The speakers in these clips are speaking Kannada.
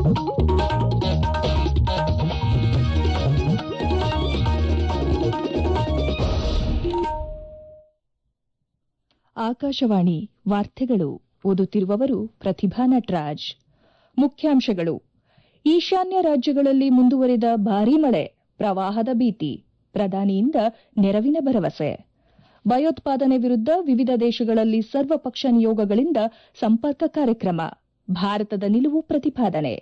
ಆಕಾಶವಾಣಿ ವಾರ್ತೆಗಳು ಓದುತ್ತಿರುವವರು ಪ್ರತಿಭಾ ನಟರಾಜ್ ಮುಖ್ಯಾಂಶಗಳು ಈಶಾನ್ಯ ರಾಜ್ಯಗಳಲ್ಲಿ ಮುಂದುವರಿದ ಭಾರೀ ಮಳೆ ಪ್ರವಾಹದ ಭೀತಿ ಪ್ರಧಾನಿಯಿಂದ ನೆರವಿನ ಭರವಸೆ ಭಯೋತ್ಪಾದನೆ ವಿರುದ್ಧ ವಿವಿಧ ದೇಶಗಳಲ್ಲಿ ಸರ್ವಪಕ್ಷ ನಿಯೋಗಗಳಿಂದ ಸಂಪರ್ಕ ಕಾರ್ಯಕ್ರಮ ಭಾರತದ ನಿಲುವು ಪ್ರತಿಪಾದನೆ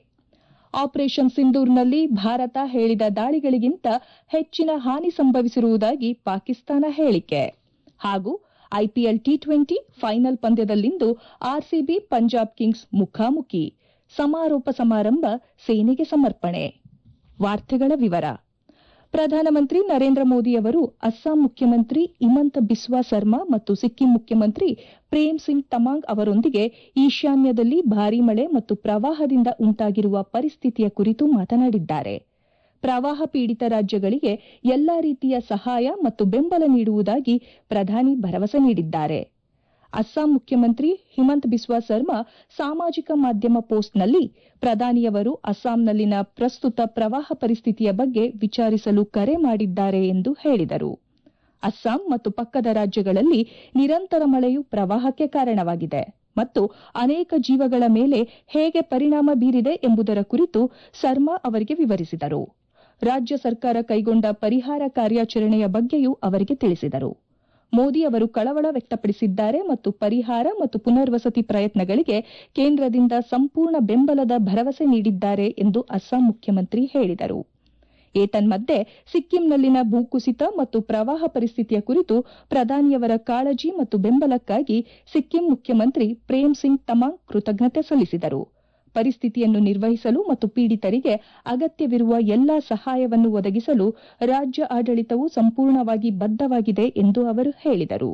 ಆಪರೇಷನ್ ಸಿಂಧೂರ್ನಲ್ಲಿ ಭಾರತ ಹೇಳಿದ ದಾಳಿಗಳಿಗಿಂತ ಹೆಚ್ಚಿನ ಹಾನಿ ಸಂಭವಿಸಿರುವುದಾಗಿ ಪಾಕಿಸ್ತಾನ ಹೇಳಿಕೆ ಹಾಗೂ ಐಪಿಎಲ್ ಟಿ ಟ್ವೆಂಟಿ ಫೈನಲ್ ಪಂದ್ಯದಲ್ಲಿಂದು ಆರ್ಸಿಬಿ ಪಂಜಾಬ್ ಕಿಂಗ್ಸ್ ಮುಖಾಮುಖಿ ಸಮಾರೋಪ ಸಮಾರಂಭ ಸೇನೆಗೆ ಸಮರ್ಪಣೆ ವಾರ್ತೆಗಳ ವಿವರ ಪ್ರಧಾನಮಂತ್ರಿ ನರೇಂದ್ರ ಮೋದಿ ಅವರು ಅಸ್ಸಾಂ ಮುಖ್ಯಮಂತ್ರಿ ಹಿಮಂತ ಬಿಸ್ವಾ ಸರ್ಮಾ ಮತ್ತು ಸಿಕ್ಕಿಂ ಮುಖ್ಯಮಂತ್ರಿ ಪ್ರೇಮ್ ಸಿಂಗ್ ತಮಾಂಗ್ ಅವರೊಂದಿಗೆ ಈಶಾನ್ಯದಲ್ಲಿ ಭಾರೀ ಮಳೆ ಮತ್ತು ಪ್ರವಾಹದಿಂದ ಉಂಟಾಗಿರುವ ಪರಿಸ್ಥಿತಿಯ ಕುರಿತು ಮಾತನಾಡಿದ್ದಾರೆ ಪ್ರವಾಹ ಪೀಡಿತ ರಾಜ್ಯಗಳಿಗೆ ಎಲ್ಲಾ ರೀತಿಯ ಸಹಾಯ ಮತ್ತು ಬೆಂಬಲ ನೀಡುವುದಾಗಿ ಪ್ರಧಾನಿ ಭರವಸೆ ನೀಡಿದ್ದಾರೆ ಅಸ್ಸಾಂ ಮುಖ್ಯಮಂತ್ರಿ ಹಿಮಂತ್ ಬಿಸ್ವಾ ಸರ್ಮಾ ಸಾಮಾಜಿಕ ಮಾಧ್ಯಮ ಪೋಸ್ಟ್ನಲ್ಲಿ ಪ್ರಧಾನಿಯವರು ಅಸ್ಸಾಂನಲ್ಲಿನ ಪ್ರಸ್ತುತ ಪ್ರವಾಹ ಪರಿಸ್ಥಿತಿಯ ಬಗ್ಗೆ ವಿಚಾರಿಸಲು ಕರೆ ಮಾಡಿದ್ದಾರೆ ಎಂದು ಹೇಳಿದರು ಅಸ್ಸಾಂ ಮತ್ತು ಪಕ್ಕದ ರಾಜ್ಯಗಳಲ್ಲಿ ನಿರಂತರ ಮಳೆಯು ಪ್ರವಾಹಕ್ಕೆ ಕಾರಣವಾಗಿದೆ ಮತ್ತು ಅನೇಕ ಜೀವಗಳ ಮೇಲೆ ಹೇಗೆ ಪರಿಣಾಮ ಬೀರಿದೆ ಎಂಬುದರ ಕುರಿತು ಸರ್ಮಾ ಅವರಿಗೆ ವಿವರಿಸಿದರು ರಾಜ್ಯ ಸರ್ಕಾರ ಕೈಗೊಂಡ ಪರಿಹಾರ ಕಾರ್ಯಾಚರಣೆಯ ಬಗ್ಗೆಯೂ ಅವರಿಗೆ ತಿಳಿಸಿದರು ಮೋದಿ ಅವರು ಕಳವಳ ವ್ಯಕ್ತಪಡಿಸಿದ್ದಾರೆ ಮತ್ತು ಪರಿಹಾರ ಮತ್ತು ಪುನರ್ವಸತಿ ಪ್ರಯತ್ನಗಳಿಗೆ ಕೇಂದ್ರದಿಂದ ಸಂಪೂರ್ಣ ಬೆಂಬಲದ ಭರವಸೆ ನೀಡಿದ್ದಾರೆ ಎಂದು ಅಸ್ಸಾಂ ಮುಖ್ಯಮಂತ್ರಿ ಹೇಳಿದರು ಏತನ್ಮಧ್ಯೆ ಸಿಕ್ಕಿಂನಲ್ಲಿನ ಭೂಕುಸಿತ ಮತ್ತು ಪ್ರವಾಹ ಪರಿಸ್ಥಿತಿಯ ಕುರಿತು ಪ್ರಧಾನಿಯವರ ಕಾಳಜಿ ಮತ್ತು ಬೆಂಬಲಕ್ಕಾಗಿ ಸಿಕ್ಕಿಂ ಮುಖ್ಯಮಂತ್ರಿ ಪ್ರೇಮ್ ಸಿಂಗ್ ತಮಾಂಗ್ ಕೃತಜ್ಞತೆ ಸಲ್ಲಿಸಿದರು ಪರಿಸ್ಥಿತಿಯನ್ನು ನಿರ್ವಹಿಸಲು ಮತ್ತು ಪೀಡಿತರಿಗೆ ಅಗತ್ಯವಿರುವ ಎಲ್ಲಾ ಸಹಾಯವನ್ನು ಒದಗಿಸಲು ರಾಜ್ಯ ಆಡಳಿತವು ಸಂಪೂರ್ಣವಾಗಿ ಬದ್ದವಾಗಿದೆ ಎಂದು ಅವರು ಹೇಳಿದರು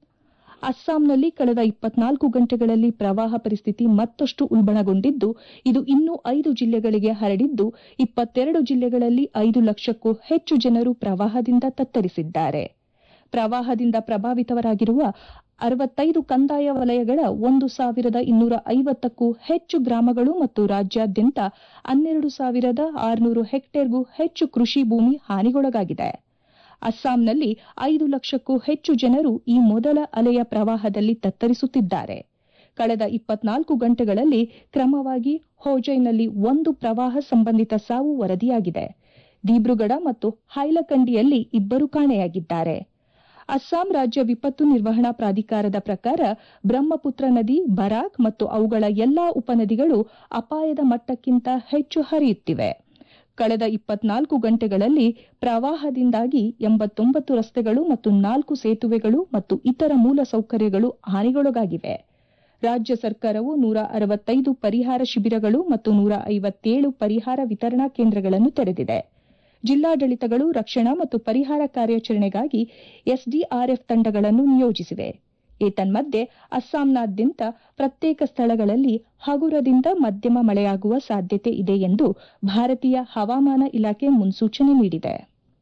ಅಸ್ಸಾಂನಲ್ಲಿ ಕಳೆದ ಇಪ್ಪತ್ನಾಲ್ಕು ಗಂಟೆಗಳಲ್ಲಿ ಪ್ರವಾಹ ಪರಿಸ್ಥಿತಿ ಮತ್ತಷ್ಟು ಉಲ್ಬಣಗೊಂಡಿದ್ದು ಇದು ಇನ್ನೂ ಐದು ಜಿಲ್ಲೆಗಳಿಗೆ ಹರಡಿದ್ದು ಇಪ್ಪತ್ತೆರಡು ಜಿಲ್ಲೆಗಳಲ್ಲಿ ಐದು ಲಕ್ಷಕ್ಕೂ ಹೆಚ್ಚು ಜನರು ಪ್ರವಾಹದಿಂದ ತತ್ತರಿಸಿದ್ದಾರೆ ಪ್ರವಾಹದಿಂದ ಪ್ರಭಾವಿತರಾಗಿರುವ ಅರವತ್ತೈದು ಕಂದಾಯ ವಲಯಗಳ ಒಂದು ಸಾವಿರದ ಇನ್ನೂರ ಐವತ್ತಕ್ಕೂ ಹೆಚ್ಚು ಗ್ರಾಮಗಳು ಮತ್ತು ರಾಜ್ಯಾದ್ಯಂತ ಹನ್ನೆರಡು ಸಾವಿರದ ಆರುನೂರು ಹೆಕ್ಟೇರ್ಗೂ ಹೆಚ್ಚು ಕೃಷಿ ಭೂಮಿ ಹಾನಿಗೊಳಗಾಗಿದೆ ಅಸ್ಸಾಂನಲ್ಲಿ ಐದು ಲಕ್ಷಕ್ಕೂ ಹೆಚ್ಚು ಜನರು ಈ ಮೊದಲ ಅಲೆಯ ಪ್ರವಾಹದಲ್ಲಿ ತತ್ತರಿಸುತ್ತಿದ್ದಾರೆ ಕಳೆದ ಇಪ್ಪತ್ನಾಲ್ಕು ಗಂಟೆಗಳಲ್ಲಿ ಕ್ರಮವಾಗಿ ಹೋಜೈನಲ್ಲಿ ಒಂದು ಪ್ರವಾಹ ಸಂಬಂಧಿತ ಸಾವು ವರದಿಯಾಗಿದೆ ದಿಬ್ರುಗಢ ಮತ್ತು ಹೈಲಕಂಡಿಯಲ್ಲಿ ಇಬ್ಬರು ಕಾಣೆಯಾಗಿದ್ದಾರೆ ಅಸ್ಸಾಂ ರಾಜ್ಯ ವಿಪತ್ತು ನಿರ್ವಹಣಾ ಪ್ರಾಧಿಕಾರದ ಪ್ರಕಾರ ಬ್ರಹ್ಮಪುತ್ರ ನದಿ ಬರಾಕ್ ಮತ್ತು ಅವುಗಳ ಎಲ್ಲಾ ಉಪನದಿಗಳು ಅಪಾಯದ ಮಟ್ಟಕ್ಕಿಂತ ಹೆಚ್ಚು ಹರಿಯುತ್ತಿವೆ ಕಳೆದ ಇಪ್ಪತ್ನಾಲ್ಕು ಗಂಟೆಗಳಲ್ಲಿ ಪ್ರವಾಹದಿಂದಾಗಿ ಎಂಬತ್ತೊಂಬತ್ತು ರಸ್ತೆಗಳು ಮತ್ತು ನಾಲ್ಕು ಸೇತುವೆಗಳು ಮತ್ತು ಇತರ ಮೂಲಸೌಕರ್ಯಗಳು ಹಾನಿಗೊಳಗಾಗಿವೆ ರಾಜ್ಯ ಸರ್ಕಾರವು ನೂರ ಅರವತ್ತೈದು ಪರಿಹಾರ ಶಿಬಿರಗಳು ಮತ್ತು ನೂರ ಐವತ್ತೇಳು ಪರಿಹಾರ ವಿತರಣಾ ಕೇಂದ್ರಗಳನ್ನು ತೆರೆದಿದೆ ಜಿಲ್ಲಾಡಳಿತಗಳು ರಕ್ಷಣಾ ಮತ್ತು ಪರಿಹಾರ ಕಾರ್ಯಾಚರಣೆಗಾಗಿ ಎಸ್ಡಿಆರ್ಎಫ್ ತಂಡಗಳನ್ನು ನಿಯೋಜಿಸಿವೆ ಏತನ್ಮಧ್ಯೆ ಅಸ್ಸಾಂನಾದ್ಯಂತ ಪ್ರತ್ಯೇಕ ಸ್ಥಳಗಳಲ್ಲಿ ಹಗುರದಿಂದ ಮಧ್ಯಮ ಮಳೆಯಾಗುವ ಸಾಧ್ಯತೆ ಇದೆ ಎಂದು ಭಾರತೀಯ ಹವಾಮಾನ ಇಲಾಖೆ ಮುನ್ಸೂಚನೆ ನೀಡಿದೆ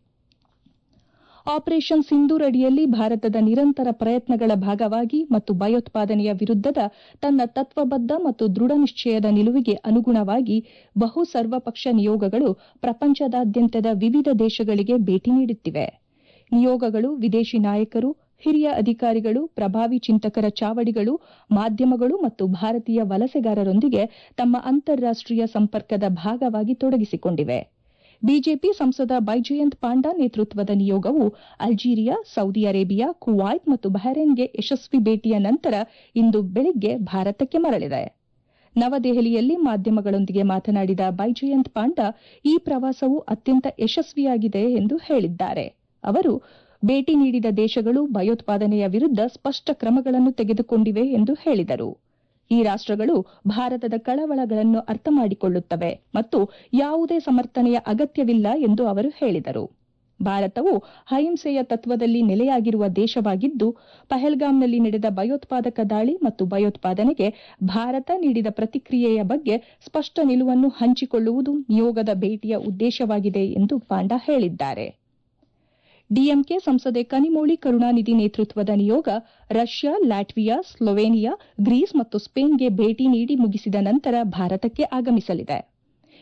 ಆಪರೇಷನ್ ಸಿಂಧೂರ್ ಅಡಿಯಲ್ಲಿ ಭಾರತದ ನಿರಂತರ ಪ್ರಯತ್ನಗಳ ಭಾಗವಾಗಿ ಮತ್ತು ಭಯೋತ್ಪಾದನೆಯ ವಿರುದ್ದದ ತನ್ನ ತತ್ವಬದ್ದ ಮತ್ತು ದೃಢ ನಿಶ್ಚಯದ ನಿಲುವಿಗೆ ಅನುಗುಣವಾಗಿ ಬಹು ಸರ್ವಪಕ್ಷ ನಿಯೋಗಗಳು ಪ್ರಪಂಚದಾದ್ಯಂತದ ವಿವಿಧ ದೇಶಗಳಿಗೆ ಭೇಟಿ ನೀಡುತ್ತಿವೆ ನಿಯೋಗಗಳು ವಿದೇಶಿ ನಾಯಕರು ಹಿರಿಯ ಅಧಿಕಾರಿಗಳು ಪ್ರಭಾವಿ ಚಿಂತಕರ ಚಾವಡಿಗಳು ಮಾಧ್ಯಮಗಳು ಮತ್ತು ಭಾರತೀಯ ವಲಸೆಗಾರರೊಂದಿಗೆ ತಮ್ಮ ಅಂತಾರಾಷ್ಟೀಯ ಸಂಪರ್ಕದ ಭಾಗವಾಗಿ ತೊಡಗಿಸಿಕೊಂಡಿವೆ ಬಿಜೆಪಿ ಸಂಸದ ಬೈಜಯಂತ್ ಪಾಂಡಾ ನೇತೃತ್ವದ ನಿಯೋಗವು ಅಲ್ಜೀರಿಯಾ ಸೌದಿ ಅರೇಬಿಯಾ ಕುವೈತ್ ಮತ್ತು ಬಹರೇನ್ಗೆ ಯಶಸ್ವಿ ಭೇಟಿಯ ನಂತರ ಇಂದು ಬೆಳಿಗ್ಗೆ ಭಾರತಕ್ಕೆ ಮರಳಿದೆ ನವದೆಹಲಿಯಲ್ಲಿ ಮಾಧ್ಯಮಗಳೊಂದಿಗೆ ಮಾತನಾಡಿದ ಬೈಜಯಂತ್ ಪಾಂಡಾ ಈ ಪ್ರವಾಸವು ಅತ್ಯಂತ ಯಶಸ್ವಿಯಾಗಿದೆ ಎಂದು ಹೇಳಿದ್ದಾರೆ ಅವರು ಭೇಟಿ ನೀಡಿದ ದೇಶಗಳು ಭಯೋತ್ಪಾದನೆಯ ವಿರುದ್ದ ಸ್ಪಷ್ಟ ಕ್ರಮಗಳನ್ನು ತೆಗೆದುಕೊಂಡಿವೆ ಎಂದು ಹೇಳಿದರು ಈ ರಾಷ್ಟಗಳು ಭಾರತದ ಕಳವಳಗಳನ್ನು ಅರ್ಥ ಮಾಡಿಕೊಳ್ಳುತ್ತವೆ ಮತ್ತು ಯಾವುದೇ ಸಮರ್ಥನೆಯ ಅಗತ್ಯವಿಲ್ಲ ಎಂದು ಅವರು ಹೇಳಿದರು ಭಾರತವು ಅಹಿಂಸೆಯ ತತ್ವದಲ್ಲಿ ನೆಲೆಯಾಗಿರುವ ದೇಶವಾಗಿದ್ದು ಪಹಲ್ಗಾಮ್ನಲ್ಲಿ ನಡೆದ ಭಯೋತ್ಪಾದಕ ದಾಳಿ ಮತ್ತು ಭಯೋತ್ಪಾದನೆಗೆ ಭಾರತ ನೀಡಿದ ಪ್ರತಿಕ್ರಿಯೆಯ ಬಗ್ಗೆ ಸ್ಪಷ್ಟ ನಿಲುವನ್ನು ಹಂಚಿಕೊಳ್ಳುವುದು ನಿಯೋಗದ ಭೇಟಿಯ ಉದ್ದೇಶವಾಗಿದೆ ಎಂದು ಪಾಂಡಾ ಹೇಳಿದ್ದಾರೆ ಡಿಎಂಕೆ ಸಂಸದೆ ಕನಿಮೋಳಿ ಕರುಣಾನಿಧಿ ನೇತೃತ್ವದ ನಿಯೋಗ ರಷ್ಯಾ ಲ್ಯಾಟ್ವಿಯಾ ಸ್ಲೋವೇನಿಯಾ ಗ್ರೀಸ್ ಮತ್ತು ಸ್ಪೇನ್ಗೆ ಭೇಟಿ ನೀಡಿ ಮುಗಿಸಿದ ನಂತರ ಭಾರತಕ್ಕೆ ಆಗಮಿಸಲಿದೆ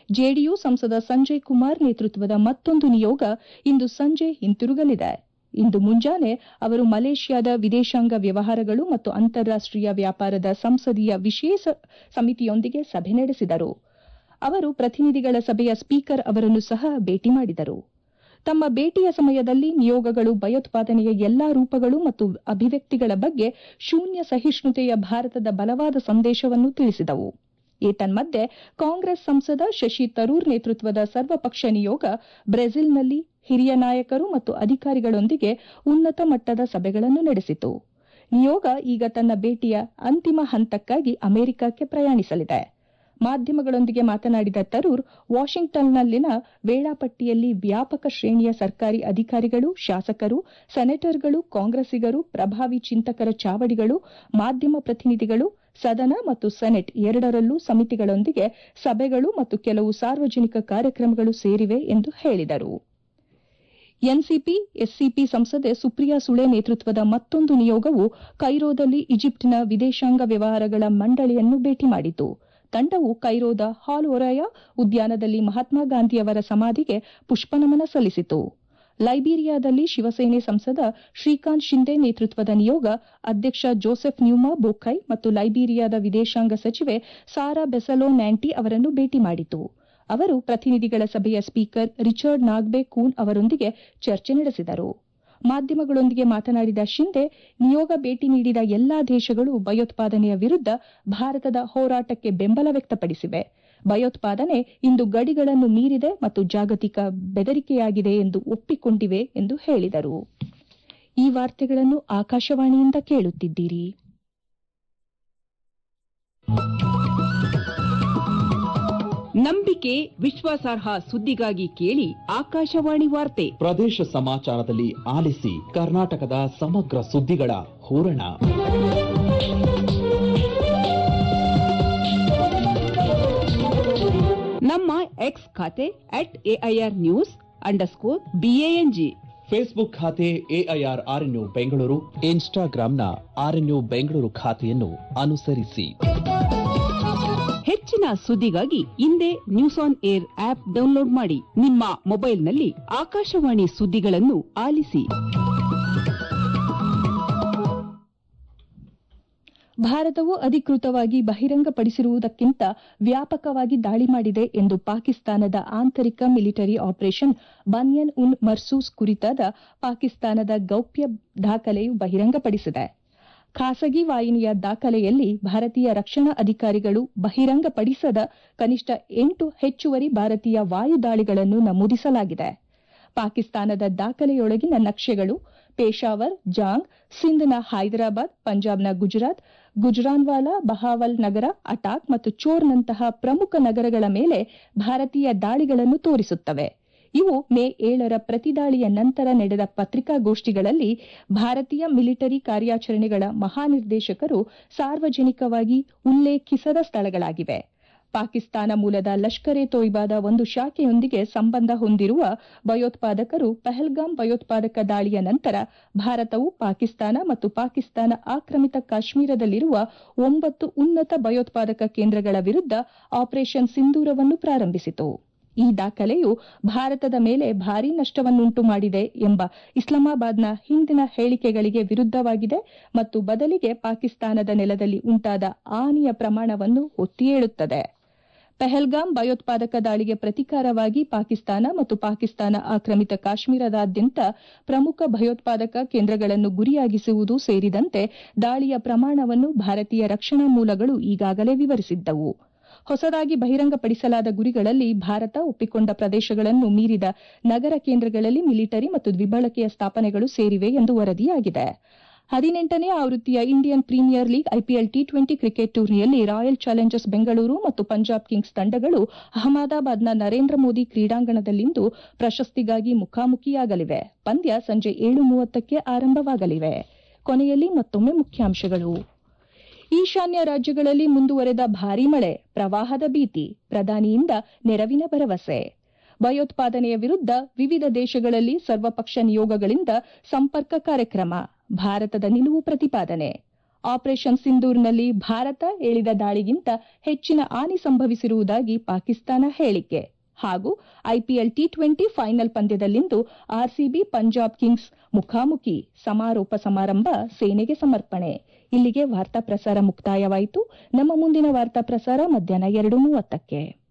ಜೆಡಿಯು ಸಂಸದ ಸಂಜಯ್ ಕುಮಾರ್ ನೇತೃತ್ವದ ಮತ್ತೊಂದು ನಿಯೋಗ ಇಂದು ಸಂಜೆ ಹಿಂತಿರುಗಲಿದೆ ಇಂದು ಮುಂಜಾನೆ ಅವರು ಮಲೇಷ್ಯಾದ ವಿದೇಶಾಂಗ ವ್ಯವಹಾರಗಳು ಮತ್ತು ಅಂತಾರಾಷ್ಟೀಯ ವ್ಯಾಪಾರದ ಸಂಸದೀಯ ವಿಶೇಷ ಸಮಿತಿಯೊಂದಿಗೆ ಸಭೆ ನಡೆಸಿದರು ಅವರು ಪ್ರತಿನಿಧಿಗಳ ಸಭೆಯ ಸ್ಪೀಕರ್ ಅವರನ್ನು ಸಹ ಭೇಟಿ ಮಾಡಿದರು ತಮ್ಮ ಭೇಟಿಯ ಸಮಯದಲ್ಲಿ ನಿಯೋಗಗಳು ಭಯೋತ್ಪಾದನೆಯ ಎಲ್ಲಾ ರೂಪಗಳು ಮತ್ತು ಅಭಿವ್ಯಕ್ತಿಗಳ ಬಗ್ಗೆ ಶೂನ್ಯ ಸಹಿಷ್ಣುತೆಯ ಭಾರತದ ಬಲವಾದ ಸಂದೇಶವನ್ನು ತಿಳಿಸಿದವು ಏತನ್ಮಧ್ಯೆ ಕಾಂಗ್ರೆಸ್ ಸಂಸದ ಶಶಿ ತರೂರ್ ನೇತೃತ್ವದ ಸರ್ವಪಕ್ಷ ನಿಯೋಗ ಬ್ರೆಜಿಲ್ನಲ್ಲಿ ಹಿರಿಯ ನಾಯಕರು ಮತ್ತು ಅಧಿಕಾರಿಗಳೊಂದಿಗೆ ಉನ್ನತ ಮಟ್ಟದ ಸಭೆಗಳನ್ನು ನಡೆಸಿತು ನಿಯೋಗ ಈಗ ತನ್ನ ಭೇಟಿಯ ಅಂತಿಮ ಹಂತಕ್ಕಾಗಿ ಅಮೆರಿಕಕ್ಕೆ ಪ್ರಯಾಣಿಸಲಿದೆ ಮಾಧ್ಯಮಗಳೊಂದಿಗೆ ಮಾತನಾಡಿದ ತರೂರ್ ವಾಷಿಂಗ್ಟನ್ನಲ್ಲಿನ ವೇಳಾಪಟ್ಟಿಯಲ್ಲಿ ವ್ಯಾಪಕ ಶ್ರೇಣಿಯ ಸರ್ಕಾರಿ ಅಧಿಕಾರಿಗಳು ಶಾಸಕರು ಸೆನೆಟರ್ಗಳು ಕಾಂಗ್ರೆಸ್ಸಿಗರು ಪ್ರಭಾವಿ ಚಿಂತಕರ ಚಾವಡಿಗಳು ಮಾಧ್ಯಮ ಪ್ರತಿನಿಧಿಗಳು ಸದನ ಮತ್ತು ಸೆನೆಟ್ ಎರಡರಲ್ಲೂ ಸಮಿತಿಗಳೊಂದಿಗೆ ಸಭೆಗಳು ಮತ್ತು ಕೆಲವು ಸಾರ್ವಜನಿಕ ಕಾರ್ಯಕ್ರಮಗಳು ಸೇರಿವೆ ಎಂದು ಹೇಳಿದರು ಎನ್ಸಿಪಿ ಎಸ್ಸಿಪಿ ಸಂಸದೆ ಸುಪ್ರಿಯಾ ಸುಳೆ ನೇತೃತ್ವದ ಮತ್ತೊಂದು ನಿಯೋಗವು ಕೈರೋದಲ್ಲಿ ಈಜಿಪ್ಟಿನ ವಿದೇಶಾಂಗ ವ್ಯವಹಾರಗಳ ಮಂಡಳಿಯನ್ನು ಭೇಟಿ ಮಾಡಿತು ತಂಡವು ಕೈರೋದ ಹಾಲ್ ಒರಾಯ ಉದ್ಯಾನದಲ್ಲಿ ಮಹಾತ್ಮ ಗಾಂಧಿಯವರ ಸಮಾಧಿಗೆ ಪುಷ್ಪನಮನ ಸಲ್ಲಿಸಿತು ಲೈಬೀರಿಯಾದಲ್ಲಿ ಶಿವಸೇನೆ ಸಂಸದ ಶ್ರೀಕಾಂತ್ ಶಿಂದೆ ನೇತೃತ್ವದ ನಿಯೋಗ ಅಧ್ಯಕ್ಷ ಜೋಸೆಫ್ ನ್ಯೂಮಾ ಬೋಖೈ ಮತ್ತು ಲೈಬೀರಿಯಾದ ವಿದೇಶಾಂಗ ಸಚಿವೆ ಸಾರಾ ಬೆಸಲೋ ನ್ಯಾಂಟಿ ಅವರನ್ನು ಭೇಟಿ ಮಾಡಿತು ಅವರು ಪ್ರತಿನಿಧಿಗಳ ಸಭೆಯ ಸ್ಪೀಕರ್ ರಿಚರ್ಡ್ ನಾಗ್ಬೆ ಕೂನ್ ಅವರೊಂದಿಗೆ ಚರ್ಚೆ ನಡೆಸಿದರು ಮಾಧ್ಯಮಗಳೊಂದಿಗೆ ಮಾತನಾಡಿದ ಶಿಂದೆ ನಿಯೋಗ ಭೇಟಿ ನೀಡಿದ ಎಲ್ಲಾ ದೇಶಗಳು ಭಯೋತ್ಪಾದನೆಯ ವಿರುದ್ದ ಭಾರತದ ಹೋರಾಟಕ್ಕೆ ಬೆಂಬಲ ವ್ಯಕ್ತಪಡಿಸಿವೆ ಭಯೋತ್ಪಾದನೆ ಇಂದು ಗಡಿಗಳನ್ನು ಮೀರಿದೆ ಮತ್ತು ಜಾಗತಿಕ ಬೆದರಿಕೆಯಾಗಿದೆ ಎಂದು ಒಪ್ಪಿಕೊಂಡಿವೆ ಎಂದು ಹೇಳಿದರು ಈ ವಾರ್ತೆಗಳನ್ನು ಆಕಾಶವಾಣಿಯಿಂದ ಕೇಳುತ್ತಿದ್ದೀರಿ ನಂಬಿಕೆ ವಿಶ್ವಾಸಾರ್ಹ ಸುದ್ದಿಗಾಗಿ ಕೇಳಿ ಆಕಾಶವಾಣಿ ವಾರ್ತೆ ಪ್ರದೇಶ ಸಮಾಚಾರದಲ್ಲಿ ಆಲಿಸಿ ಕರ್ನಾಟಕದ ಸಮಗ್ರ ಸುದ್ದಿಗಳ ಹೂರಣ ನಮ್ಮ ಎಕ್ಸ್ ಖಾತೆ at AIR news underscore BANG Facebook ಖಾತೆ ಎಐಆರ್ ಆರ್ಎನ್ಯು ಬೆಂಗಳೂರು ಇನ್ಸ್ಟಾಗ್ರಾಂನ ಆರ್ಎನ್ಯು ಬೆಂಗಳೂರು ಖಾತೆಯನ್ನು ಅನುಸರಿಸಿ ಹೆಚ್ಚಿನ ಸುದ್ದಿಗಾಗಿ ಹಿಂದೆ news on air app download ಮಾಡಿ ನಿಮ್ಮ ಮೊಬೈಲ್ನಲ್ಲಿ ಆಕಾಶವಾಣಿ ಸುದ್ದಿಗಳನ್ನು ಆಲಿಸಿ ಭಾರತವು ಅಧಿಕೃತವಾಗಿ ಬಹಿರಂಗಪಡಿಸಿರುವುದಕ್ಕಿಂತ ವ್ಯಾಪಕವಾಗಿ ದಾಳಿ ಮಾಡಿದೆ ಎಂದು ಪಾಕಿಸ್ತಾನದ ಆಂತರಿಕ ಮಿಲಿಟರಿ ಆಪರೇಷನ್ ಬನ್ಯನ್ ಉನ್ ಮರ್ಸೂಸ್ ಕುರಿತಾದ ಪಾಕಿಸ್ತಾನದ ಗೌಪ್ಯ ದಾಖಲೆಯು ಬಹಿರಂಗಪಡಿಸಿದೆ ಖಾಸಗಿ ವಾಹಿನಿಯ ದಾಖಲೆಯಲ್ಲಿ ಭಾರತೀಯ ರಕ್ಷಣಾ ಅಧಿಕಾರಿಗಳು ಬಹಿರಂಗಪಡಿಸದ ಕನಿಷ್ಠ ಎಂಟು ಹೆಚ್ಚುವರಿ ಭಾರತೀಯ ವಾಯುದಾಳಿಗಳನ್ನು ನಮೂದಿಸಲಾಗಿದೆ ಪಾಕಿಸ್ತಾನದ ದಾಖಲೆಯೊಳಗಿನ ನಕ್ಷೆಗಳು ಪೇಶಾವರ್ ಜಾಂಗ್ ಸಿಂಧ್ನ ಹೈದರಾಬಾದ್ ಪಂಜಾಬ್ನ ಗುಜರಾತ್ ಗುಜರಾನ್ವಾಲಾ ಬಹಾವಲ್ ನಗರ ಅಟಾಕ್ ಮತ್ತು ಚೋರ್ನಂತಹ ಪ್ರಮುಖ ನಗರಗಳ ಮೇಲೆ ಭಾರತೀಯ ದಾಳಿಗಳನ್ನು ತೋರಿಸುತ್ತವೆ ಇವು ಮೇ ಏಳರ ಪ್ರತಿದಾಳಿಯ ನಂತರ ನಡೆದ ಪತ್ರಿಕಾಗೋಷ್ಠಿಗಳಲ್ಲಿ ಭಾರತೀಯ ಮಿಲಿಟರಿ ಕಾರ್ಯಾಚರಣೆಗಳ ಮಹಾನಿರ್ದೇಶಕರು ಸಾರ್ವಜನಿಕವಾಗಿ ಉಲ್ಲೇಖಿಸದ ಸ್ಥಳಗಳಾಗಿವೆ ಪಾಕಿಸ್ತಾನ ಮೂಲದ ಲಷ್ಕರ್ ಎ ತೊಯ್ಬಾದ ಒಂದು ಶಾಖೆಯೊಂದಿಗೆ ಸಂಬಂಧ ಹೊಂದಿರುವ ಭಯೋತ್ಪಾದಕರು ಪಹಲ್ಗಾಮ್ ಭಯೋತ್ಪಾದಕ ದಾಳಿಯ ನಂತರ ಭಾರತವು ಪಾಕಿಸ್ತಾನ ಮತ್ತು ಪಾಕಿಸ್ತಾನ ಆಕ್ರಮಿತ ಕಾಶ್ಮೀರದಲ್ಲಿರುವ ಒಂಬತ್ತು ಉನ್ನತ ಭಯೋತ್ಪಾದಕ ಕೇಂದ್ರಗಳ ವಿರುದ್ದ ಆಪರೇಷನ್ ಸಿಂಧೂರವನ್ನು ಪ್ರಾರಂಭಿಸಿತು ಈ ದಾಖಲೆಯು ಭಾರತದ ಮೇಲೆ ಭಾರೀ ನಷ್ಟವನ್ನುಂಟು ಮಾಡಿದೆ ಎಂಬ ಇಸ್ಲಾಮಾಬಾದ್ನ ಹಿಂದಿನ ಹೇಳಿಕೆಗಳಿಗೆ ವಿರುದ್ದವಾಗಿದೆ ಮತ್ತು ಬದಲಿಗೆ ಪಾಕಿಸ್ತಾನದ ನೆಲದಲ್ಲಿ ಉಂಟಾದ ಹಾನಿಯ ಪ್ರಮಾಣವನ್ನು ಒತ್ತಿ ಹೇಳುತ್ತದೆ ಪಹಲ್ಗಾಮ್ ಭಯೋತ್ಪಾದಕ ದಾಳಿಗೆ ಪ್ರತಿಕಾರವಾಗಿ ಪಾಕಿಸ್ತಾನ ಮತ್ತು ಪಾಕಿಸ್ತಾನ ಆಕ್ರಮಿತ ಕಾಶ್ಮೀರದಾದ್ಯಂತ ಪ್ರಮುಖ ಭಯೋತ್ಪಾದಕ ಕೇಂದ್ರಗಳನ್ನು ಗುರಿಯಾಗಿಸುವುದು ಸೇರಿದಂತೆ ದಾಳಿಯ ಪ್ರಮಾಣವನ್ನು ಭಾರತೀಯ ರಕ್ಷಣಾ ಮೂಲಗಳು ಈಗಾಗಲೇ ವಿವರಿಸಿದ್ದವು ಹೊಸದಾಗಿ ಬಹಿರಂಗಪಡಿಸಲಾದ ಗುರಿಗಳಲ್ಲಿ ಭಾರತ ಒಪ್ಪಿಕೊಂಡ ಪ್ರದೇಶಗಳನ್ನು ಮೀರಿದ ನಗರ ಕೇಂದ್ರಗಳಲ್ಲಿ ಮಿಲಿಟರಿ ಮತ್ತು ದ್ವಿಬಳಕೆಯ ಸ್ಥಾಪನೆಗಳು ಸೇರಿವೆ ಎಂದು ವರದಿಯಾಗಿದೆ ಹದಿನೆಂಟನೇ ಆವೃತ್ತಿಯ Indian Premier League IPL T twenty cricket ಟೂರ್ನಿಯಲ್ಲಿ ರಾಯಲ್ ಚಾಲೆಂಜರ್ಸ್ ಬೆಂಗಳೂರು ಮತ್ತು ಪಂಜಾಬ್ ಕಿಂಗ್ಸ್ ತಂಡಗಳು ಅಹಮದಾಬಾದ್ನ ನರೇಂದ್ರ ಮೋದಿ ಕ್ರೀಡಾಂಗಣದಲ್ಲಿಂದು ಪ್ರಶಸ್ತಿಗಾಗಿ ಮುಖಾಮುಖಿಯಾಗಲಿವೆ ಪಂದ್ಯ ಸಂಜೆ ಏಳು ಮೂವತ್ತಕ್ಕೆ ಆರಂಭವಾಗಲಿವೆ ಕೊನೆಯಲ್ಲಿ ಮತ್ತೊಮ್ಮೆ ಮುಖ್ಯಾಂಶಗಳು ಈಶಾನ್ಯ ರಾಜ್ಯಗಳಲ್ಲಿ ಮುಂದುವರೆದ ಭಾರೀ ಮಳೆ ಪ್ರವಾಹದ ಭೀತಿ ಪ್ರಧಾನಿಯಿಂದ ನೆರವಿನ ಭರವಸೆ ಭಯೋತ್ಪಾದನೆಯ ವಿರುದ್ದ ವಿವಿಧ ದೇಶಗಳಲ್ಲಿ ಸರ್ವಪಕ್ಷ ನಿಯೋಗಗಳಿಂದ ಸಂಪರ್ಕ ಕಾರ್ಯಕ್ರಮ ಭಾರತದ ನಿಲುವು ಪ್ರತಿಪಾದನೆ ಆಪರೇಷನ್ ಸಿಂಧೂರ್ನಲ್ಲಿ ಭಾರತ ಎಳಿದ ದಾಳಿಗಿಂತ ಹೆಚ್ಚಿನ ಹಾನಿ ಸಂಭವಿಸಿರುವುದಾಗಿ ಪಾಕಿಸ್ತಾನ ಹೇಳಿಕೆ ಹಾಗೂ ಐಪಿಎಲ್ ಟಿ ಟ್ವೆಂಟಿ ಫೈನಲ್ ಪಂದ್ಯದಲ್ಲಿಂದು ಆರ್ಸಿಬಿ ಪಂಜಾಬ್ ಕಿಂಗ್ಸ್ ಮುಖಾಮುಖಿ ಸಮಾರೋಪ ಸಮಾರಂಭ ಸೇನೆಗೆ ಸಮರ್ಪಣೆ ಇಲ್ಲಿಗೆ ವಾರ್ತಾ ಪ್ರಸಾರ ಮುಕ್ತಾಯವಾಯಿತು ನಮ್ಮ ಮುಂದಿನ ವಾರ್ತಾ ಪ್ರಸಾರ ಮಧ್ಯಾಹ್ನ ಎರಡು ಮೂವತ್ತಕ್ಕೆ